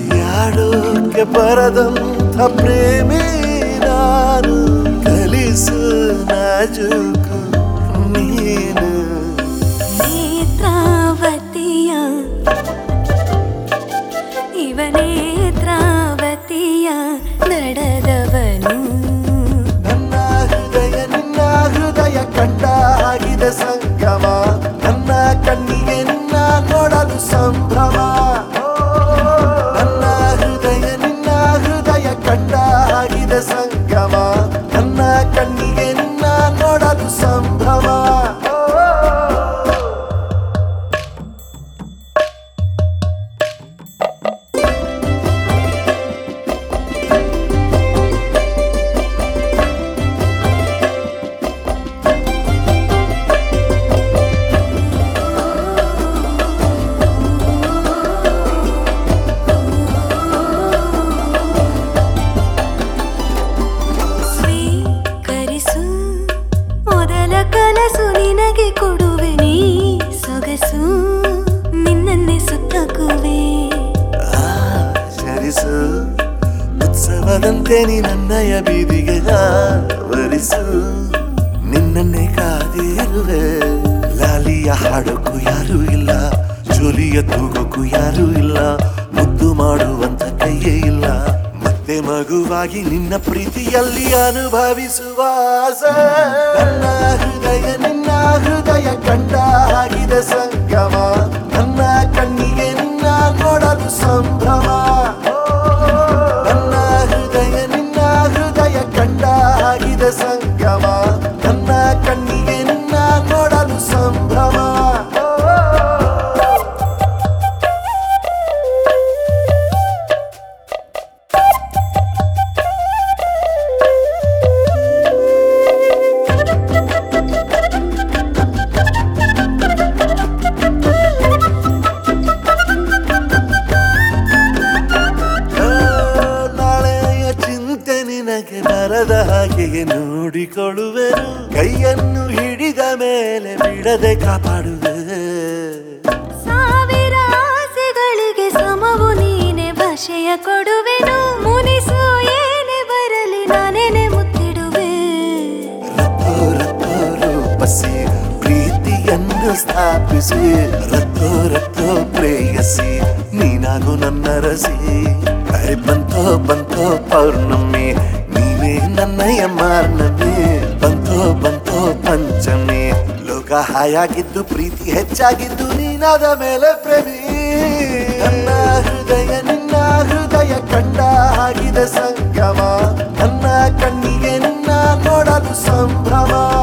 ಯಾಡೋಕೆ ಬರದಂಥ ಪ್ರೇಮಿ ನಾನು ಕಲಿಸು ನಾಜೂಕು ನೀನು ನೇತ್ರಾವತಿಯ ಇವನೇತ್ರಾವತಿಯ ನಡೆದವನು ನನ್ನ ಹೃದಯ ನಿನ್ನ ಹೃದಯ ಕಂಡಾಗಿದೆ ಸಂಗಮ ನನ್ನ ಕಣ್ಣಿಗೆ ನಿನ್ನ ನೋಡಲು ಸಂಭ್ರಮ ನನ್ನ ಹೃದಯ ನಿನ್ನ ಹೃದಯ ಕಂಡಾಗಿದೆ ಸಂಗಮ ನನ್ನ ಕಣ್ಣಿಗೆ ನಿನ್ನ ನೋಡಲು ಸಂಭ್ರಮ ಸ್ವೀಕರಿಸು ಮೊದಲ ಕನಸು ನಿನಗೆ ಕೊಡುವೆ ನೀ ಸೊಗಸು ನಿನ್ನನ್ನೇ ಸುತ್ತಕುವೆ ಆಚರಿಸು ಉತ್ಸವದಂತೆ ನೀ ನನ್ನಯ ಬೀದಿಗೆ ಆವರಿಸು ನಿನ್ನನ್ನೇ ಕಾದಿರುವೆ ಲಾಲಿಯ ಹಾಡೋಕು ಯಾರೂ ಇಲ್ಲ ಜೋಲಿಯ ತೂಗೋಕು ಯಾರೂ ಇಲ್ಲ ಮುದ್ದು ಮಾಡುವಂತ ಕೈಯೇ ಇಲ್ಲ ಮತ್ತೆ ಮಗುವಾಗಿ ನಿನ್ನ ಪ್ರೀತಿಯಲ್ಲಿ ಅನುಭವಿಸುವ ಆಸೆ ನನ್ನ ಹೃದಯ ನಿನ್ನ ಹೃದಯ ಕಂಡ ಆಗಿದೆ ಸಂಗಮ ನನ್ನ ಕಣ್ಣಿಗೆ ನಿನ್ನ ನೋಡಲು ಸಂಭ್ರಮ ನನ್ನ ಹೃದಯ ನಿನ್ನ ಹೃದಯ ಕಂಡ ಆಗಿದೆ ಸಂಗಮ ನನ್ನ ಕಣ್ಣಿಗೆ ನಿನ್ನ ನೋಡಲು ಸಂಭ್ರಮ ಆ, ನಾಳೆಯ ಚಿಂತೆ ನಿನಗೆ ಬರದ ಹಾಗೆ ನೋಡಿಕೊಳ್ಳುವೆನು ಕೈಯನ್ನು ಹಿಡಿದ ಮೇಲೆ ಬಿಡದೆ ಕಾಪಾಡುವೆ ಸಾವಿರ ಆಸೆಗಳಿಗೆ ಸಮವು ನೀನೆ ಭಾಷೆಯ ಕೊಡುವೆನು ಮುನಿಸು ಏನೇ ಬರಲಿ ನಾನೇನೆ ಮುತ್ತಿಡುವೆ ರತ್ತೋ ರತ್ತೋ ರೂಪಸಿ ಪ್ರೀತಿಯನ್ನು ಸ್ಥಾಪಿಸಿ ರತ್ತೋ ರತ್ತೋ ಪ್ರೇಯಸಿ ನೀನಾಗು ನನ್ನ ರಸಿ ಐ ಬಂತೋ ಬಂತೋ ಪೌರ್ಣಮಿ ನೀನೇ ನನ್ನಯ ಮಾರ್ನಮಿ ಬಂತೋ ಬಂತೋ ಪಂಚಮಿ ಲೋಕ ಹಾಯಾಗಿದ್ದು ಪ್ರೀತಿ ಹೆಚ್ಚಾಗಿದ್ದು ನೀನಾದ ಮೇಲೆ ಪ್ರೇಮಿ ನನ್ನ ಹೃದಯ ನಿನ್ನ ಹೃದಯ ಕಂಡ ಆಗಿದೆ ಸಂಗಮ ನನ್ನ ಕಣ್ಣಿಗೆ ನಿನ್ನ ನೋಡಲು ಸಂಭ್ರಮ